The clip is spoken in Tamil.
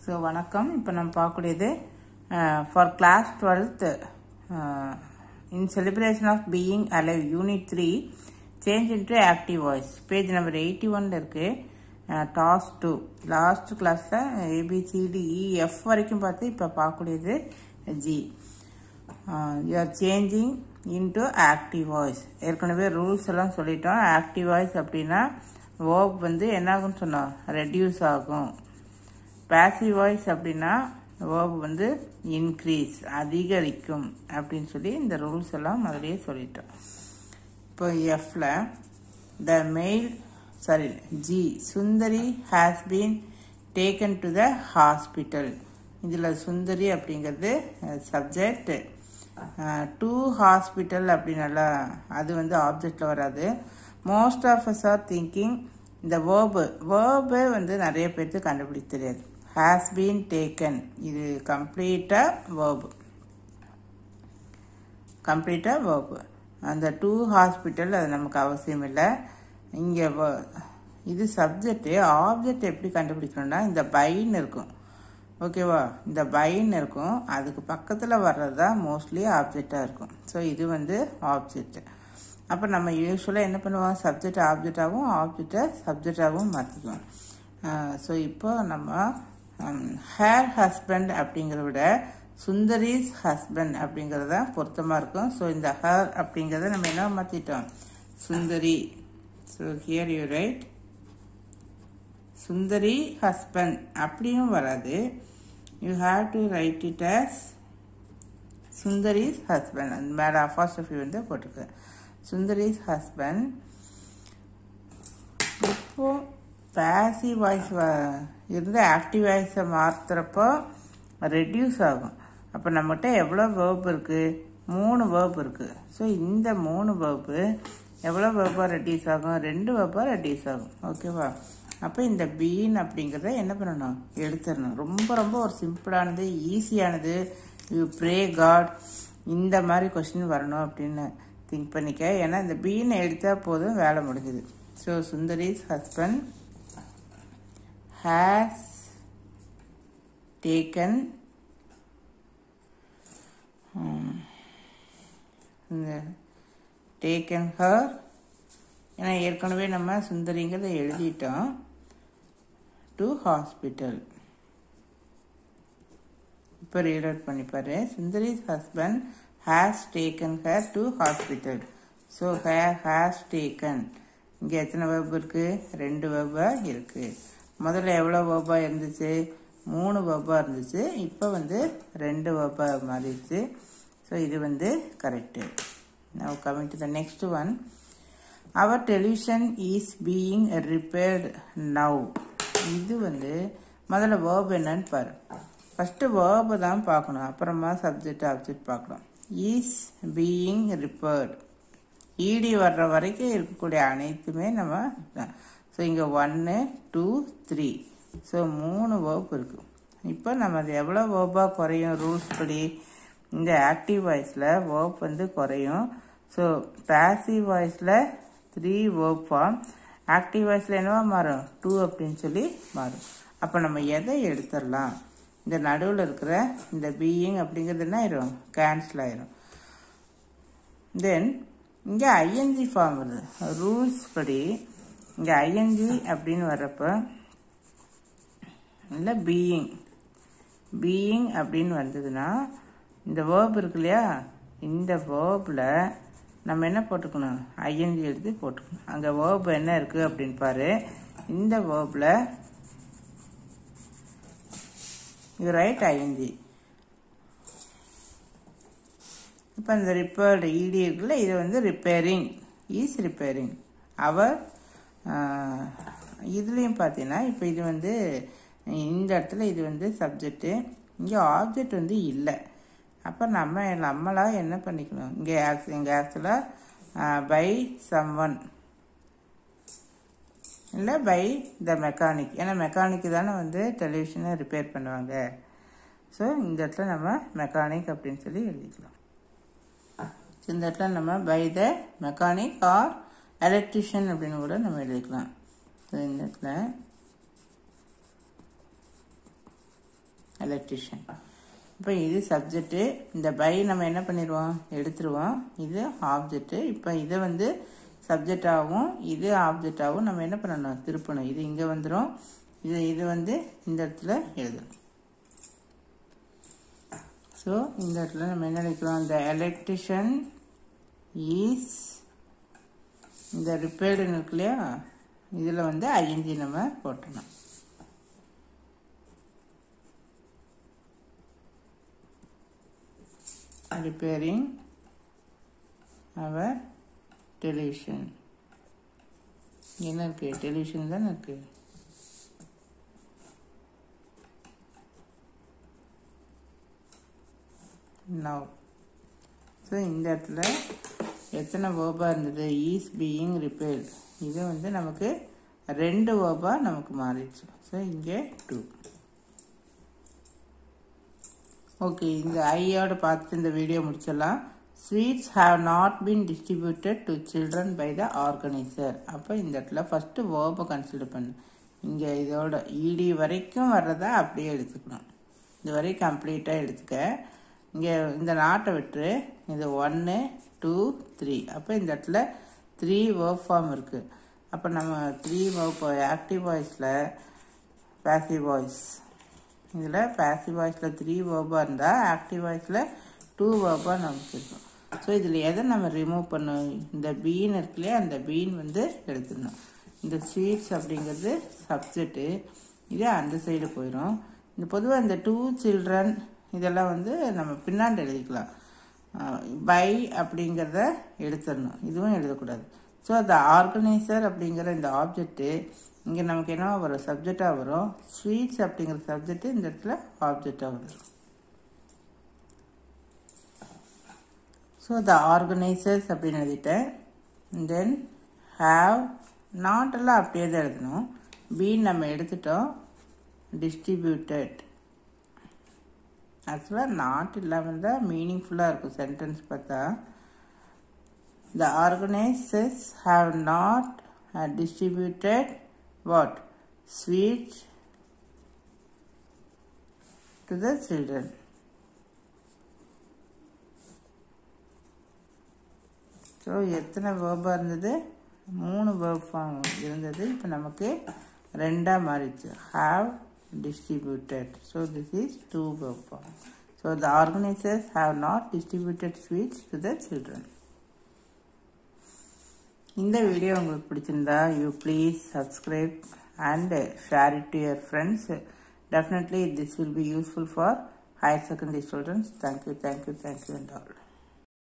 ஸோ வணக்கம் இப்போ நம்ம பார்க்கக்கூடியது for class twelfth in celebration of being alive unit three change into active voice page number eighty ஒன்ல இருக்கு டாஸ் டூ லாஸ்ட் கிளாஸில் ஏபிசிடிஇஎஃப் வரைக்கும் பார்த்து இப்போ பார்க்கக்கூடியது G U R changing into active voice ஏற்கனவே ரூல்ஸ் எல்லாம் சொல்லிட்டோம் ஆக்டிவ் வாய்ஸ் அப்படின்னா வேர்ப் வந்து என்ன ஆகும்னு சொன்னோம் ரெடியூஸ் ஆகும் பேசிவ் வாய்ஸ் அப்படின்னா வேர்ப் வந்து இன்க்ரீஸ் அதிகரிக்கும் அப்படின்னு சொல்லி இந்த ரூல்ஸ் எல்லாம் முதலே சொல்லிட்டோம் இப்போ எஃப்ல த மெயில் சாரி ஜி Sundari has been taken to the hospital இதில் சுந்தரி அப்படிங்கிறது சப்ஜெக்ட் டூ ஹாஸ்பிட்டல் அப்படின்னால அது வந்து ஆப்ஜெக்டில் வராது most of us are thinking இந்த வேர்பு வேர்பு வந்து நிறைய பேருக்கு கண்டுபிடிக்க தெரியாது ஹேஸ் பீன் டேக்கன் இது கம்ப்ளீட்டாக வேர்பு கம்ப்ளீட்டாக வேர்பு அந்த டூ ஹாஸ்பிட்டல் அது நமக்கு அவசியம் இல்லை இங்கே இது சப்ஜெக்டு ஆப்ஜெக்ட் எப்படி கண்டுபிடிக்கணும்னா இந்த பைன் இருக்கும் ஓகேவா இந்த பைன் இருக்கும் அதுக்கு பக்கத்தில் வர்றது தான் மோஸ்ட்லி ஆப்ஜெக்டாக இருக்கும் ஸோ இது வந்து ஆப்ஜெக்ட் அப்போ நம்ம யூஸ்வலாக என்ன பண்ணுவோம் சப்ஜெக்ட் ஆப்ஜெக்டாகவும் ஆப்ஜெக்டை சப்ஜெக்டாகவும் மாற்றிக்குவோம் ஸோ இப்போ நம்ம ஹேர் ஹஸ்பண்ட் அப்படிங்கிறத விட சுந்தரிஸ் ஹஸ்பண்ட் அப்படிங்கிறது தான் பொருத்தமாக இருக்கும் ஸோ இந்த ஹேர் அப்படிங்கிறத நம்ம என்ன மாற்றிட்டோம் Sundari so here you write Sundari husband அப்படியும் வராது you have to write it as Sundari's husband அந்த மேலே அஃபாஸ்டஃபி வந்து போட்டிருக்கு சுந்தரிஸ் ஹஸ்பண்ட் இப்போ பேசிவ் வாய்ஸ் இருந்து ஆக்டிவ் வாய்ஸை மாற்றுறப்போ ரெடியூஸ் ஆகும் அப்போ நம்மகிட்ட எவ்வளோ வேர்ப் இருக்குது மூணு வேர்ப் இருக்குது ஸோ இந்த மூணு வேர்ப்பு எவ்வளோ வேர்பாக ரெடியூஸ் ஆகும் ரெண்டு வேர்பாக ரெடியூஸ் ஆகும் ஓகேவா அப்போ இந்த பீன் அப்படிங்கிறத என்ன பண்ணணும் எடுத்துடணும் ரொம்ப ரொம்ப ஒரு சிம்பிளானது ஈஸியானது யூ ப்ரே காட் இந்த மாதிரி கொஸ்டின் வரணும் அப்படின்னு திங்க் பண்ணிக்க ஏன்னா இந்த பீனை எடுத்தால் போதும் வேலை முடிஞ்சுது so Sundari's husband has taken taken her ஏன்னா ஏற்கனவே நம்ம சுந்தரிங்கிறத எழுதிட்டோம் டு ஹாஸ்பிட்டல் இப்போ ரீட் அவுட் பண்ணிப்பாரு Sundari's husband has taken her to hospital so her has taken இங்கே எத்தனை வேர்ப் இருக்குது ரெண்டு வேர்பாக இருக்குது முதல்ல எவ்வளோ வேர்பாக இருந்துச்சு மூணு வேர்பாக இருந்துச்சு இப்போ வந்து ரெண்டு வேர்பாக மாறிடுச்சு ஸோ இது வந்து correct now coming to the next one our television is being repaired now இது வந்து முதல்ல வேர்ப் என்னன்னு பாரு ஃபஸ்ட்டு வேர்பை தான் பார்க்கணும் அப்புறமா சப்ஜெக்ட் ஆப்ஜெக்ட் பார்க்கணும் ஈஸ் பீயிங் ரிப்பேர்டு ஈடி வர்ற வரைக்கும் இருக்கக்கூடிய அனைத்துமே நம்ம ஸோ இங்கே ஒன்று டூ த்ரீ ஸோ மூணு வேர்ப் இருக்குது இப்போ நம்ம அது எவ்வளோ வேர்பாக குறையும் ரூல்ஸ் படி இந்த ஆக்டிவ் வாய்ஸில் வேர்ப் வந்து குறையும் ஸோ பேசிவ் வாய்ஸில் த்ரீ வேர்ப் ஃபார்ம் ஆக்டிவ் வாய்ஸில் என்னவா மாறும் டூ அப்படின்னு சொல்லி மாறும் அப்போ நம்ம எதை எடுத்துடலாம் இந்த நடுவில் இருக்கிற இந்த பீயிங் அப்படிங்கிறது என்ன ஆயிரும் கேன்சல் ஆயிரும் தென் இங்கே ஐஎன்ஜி ஃபார்ம் வருது ரூல்ஸ் படி இங்கே ஐஎன்ஜி அப்படின்னு வர்றப்ப இல்லை பீயிங் பீயிங் அப்படின்னு வந்ததுன்னா இந்த வேர்ப் இருக்கு இல்லையா இந்த வேர்பில் நம்ம என்ன போட்டுக்கணும் ஐஎன்ஜி எழுதி போட்டுக்கணும் அங்கே வேர்ப் என்ன இருக்குது அப்படின்னு பாரு இந்த வேர்பில் யூ ரைட் ஐஎன்ஜி இப்போ இந்த ரிப்பேர்டு இடி இருக்குல்ல இது வந்து ரிப்பேரிங் ஈஸ் ரிப்பேரிங் அவர் இதுலேயும் பார்த்தீங்கன்னா இப்போ இது வந்து இந்த இடத்துல இது வந்து சப்ஜெக்டு இங்கே ஆப்ஜெக்ட் வந்து இல்லை அப்போ நம்ம நம்மளாக என்ன பண்ணிக்கணும் இங்கே ஆக்ஸ் இங்கே ஆக்சுவலாக பை சம் ஒன் இல்லை பை த மெக்கானிக் ஏன்னா மெக்கானிக்கு தானே வந்து டெலிவிஷனை ரிப்பேர் பண்ணுவாங்க ஸோ இந்த இடத்துல நம்ம மெக்கானிக் அப்படின்னு சொல்லி எழுதிக்கலாம் இந்த இடத்துல நம்ம by the mechanic or electrician அப்படின்னு கூட நம்ம எழுதிக்கலாம் ஸோ இந்த இடத்துல எலக்ட்ரிஷியன் இப்போ இது சப்ஜெக்ட்டு இந்த பை நம்ம என்ன பண்ணிடுவோம் எடுத்துருவோம் இது ஆப்ஜெக்ட்டு இப்போ இதை வந்து சப்ஜெக்டாகவும் இது ஆப்ஜெக்டாகவும் நம்ம என்ன பண்ணணும் திருப்பணும் இது இங்கே வந்துடும் இது இது வந்து இந்த இடத்துல எழுதணும் ஸோ இந்த இடத்துல நம்ம என்ன நினைக்கிறோம் இந்த எலக்ட்ரிஷியன் ஈஸ் இந்த ரிப்பேர்டுன்னு இருக்கு இல்லையா இதில் வந்து ஐஎன்ஜி நம்ம போட்டணும் repairing our television என்ன இருக்கு டெலிவிஷன் தானே இருக்கு நவ் ஸோ இந்த இடத்துல எத்தனை வேர்பாக இருந்தது ஈஸ் பீயிங் ரிப்பேர்டு இது வந்து நமக்கு ரெண்டு வேர்பாக நமக்கு மாறிடுச்சு ஸோ இங்கே டூ ஓகே இந்த ஐயோட பார்த்துட்டு இந்த வீடியோ முடிச்சிடலாம் sweets have not been distributed to children by the organizer அப்போ இந்த இடத்துல ஃபஸ்ட்டு வேர்பை கன்சிடர் பண்ணு இங்கே இதோட இடி வரைக்கும் வர்றதா அப்படியே எடுத்துக்கணும் இது வரைக்கும் கம்ப்ளீட்டாக எடுத்துக்க இங்கே இந்த நாட்டை விட்டு இது ஒன்று டூ த்ரீ அப்போ இந்த இடத்துல த்ரீ வேர்ப் ஃபார்ம் இருக்குது அப்போ நம்ம த்ரீ வேர்ப் ஆக்டிவ் வாய்ஸில் பேசிவ் வாய்ஸ் இதில் பேசிவ் வாய்ஸில் த்ரீ வேர்பாக இருந்தால் ஆக்டிவ் வாய்ஸில் டூ வேர்பாக நமக்கு இருக்கும் ஸோ இதில் எதை நம்ம ரிமூவ் பண்ணணும் இந்த பீன் இருக்கு இல்லையா அந்த பீன் வந்து எடுத்துடணும் இந்த ஸ்வீட்ஸ் அப்படிங்கிறது சப்ஜெக்ட்டு இது அந்த சைடு போயிடும் இந்த பொதுவாக இந்த டூ சில்ட்ரன் இதெல்லாம் வந்து நம்ம பின்னாண்டு எழுதிக்கலாம் பை அப்படிங்கிறத எடுத்துடணும் இதுவும் எழுதக்கூடாது ஸோ அந்த ஆர்கனைசர் அப்படிங்கிற இந்த ஆப்ஜெக்ட்டு இங்கே நமக்கு என்ன வரும் சப்ஜெக்டாக வரும் ஸ்வீட்ஸ் அப்படிங்கிற சப்ஜெக்ட் இந்த இடத்துல ஆப்ஜெக்டாக வந்துடும் ஸோ த ஆர்கனைசர்ஸ் அப்படின்னு எழுதிட்டேன் தென் ஹாவ் நாட்டெல்லாம் அப்படியே தான் எழுதணும் பீன் நம்ம எடுத்துட்டோம் டிஸ்ட்ரிபியூட்டட் ஆக்சுவலாக நாட் இல்லாமல் தான் மீனிங்ஃபுல்லாக இருக்கும் சென்டென்ஸ் பார்த்தா the organizers have not distributed what sweets to the children so எத்தனை வேர்பாக இருந்தது மூணு வேர்ப் ஃபார்ம் இருந்தது இப்போ நமக்கு ரெண்டாக மாறிச்சு have distributed so this is two verb form so the organizers have not distributed sweets to the children இந்த வீடியோ உங்களுக்கு பிடிச்சிருந்தா you please subscribe and share it to your friends definitely this will be useful for higher secondary students thank you thank you thank you and all